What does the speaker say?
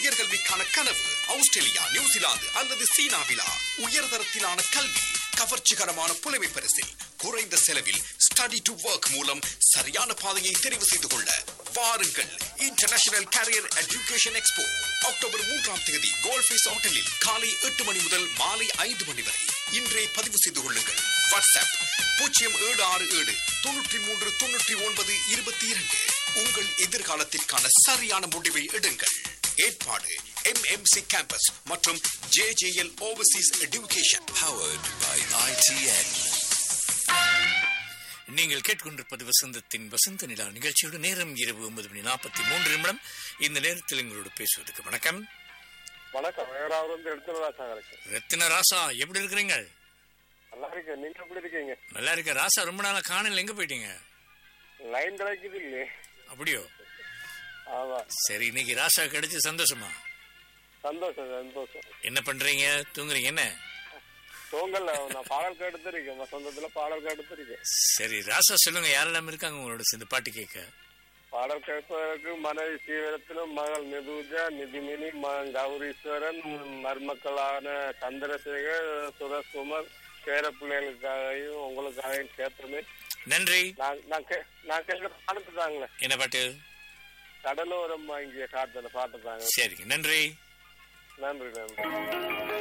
உயர்கல்விக்கான கனவு Australia New Zealand அல்லது சீனாவிலா உயர்தரத்திலான கல்வி கவர்ச்சிகரமான புலமை பரிசில் குறைந்த செலவில் ஸ்டடி டு ஒர்க் மூலம் சரியான பாதையை தெரிவு செய்து கொள்ள வாருங்கள் international career education expo October மூன்றாம் தேதி கோல்ஃபேஸ் ஹோட்டலில் காலை எட்டு மணி முதல் மாலை ஐந்து மணி வரை இன்றே பதிவு செய்து கொள்ளுங்கள் வாட்ஸ்அப் பூஜ்ஜியம் ஏழு ஆறு ஏழு தொண்ணூற்றி மூன்று தொண்ணூற்றி ஒன்பது இருபத்தி இரண்டு உங்கள் எதிர்காலத்திற்கான சரியான முடிவை எடுங்கள் ஏற்பாடு எம்எம்சி கேம்பஸ் மற்றும் JJL overseas education Powered by ITN. நீங்கள் கேட்டுக்கொண்டிருப்பது வசந்தத்தின் வசந்த நிலா நிகழ்ச்சியோட நேரம் இரவு ஒன்பது மணி நாற்பத்தி மூன்று நிமிடம் இந்த நேரத்தில் எங்களோடு பேசுவதற்கு வணக்கம் வணக்கம் வேறாவது வந்து எடுத்துறதா சார் ரத்தின ராசா எப்படி இருக்கிறீங்க நல்லா இருக்கேன் நீங்க எப்படி இருக்கீங்க நல்லா இருக்க ராசா ரொம்ப நாளா காணல எங்க போயிட்டீங்க லைன் கிடைக்குது இல்லையே அப்படியோ ஆமா சரி இன்னைக்கு ராசா கிடைச்சு சந்தோஷமா சந்தோஷம் சந்தோஷம் என்ன பண்றீங்க தூங்குறீங்க என்ன தூங்கல நான் பாடல் கேட்டுருக்கேன் சொந்தத்துல பாடல் கேட்டுருக்கேன் சரி ராசா சொல்லுங்க யாரெல்லாம் இருக்காங்க உங்களோட சேர்ந்து பாட்டு கேட்க பாடல் கேட்பதற்கு மனைவி சீவரத்திலும் மகள் நிதுஜா நிதிமினி மகன் கௌரீஸ்வரன் மருமக்களான சந்திரசேகர் சுரஸ்குமார் பேர பிள்ளைகளுக்காகவும் உங்களுக்காகவும் சேர்த்துமே நன்றி நான் நான் கே நான் கேட்குற பாட்டு தாங்களே என்ன பாட்டு கடலோரம் வாங்கிய காத்துல பாட்டு தாங்க சரிங்க நன்றி நன்றி நன்றி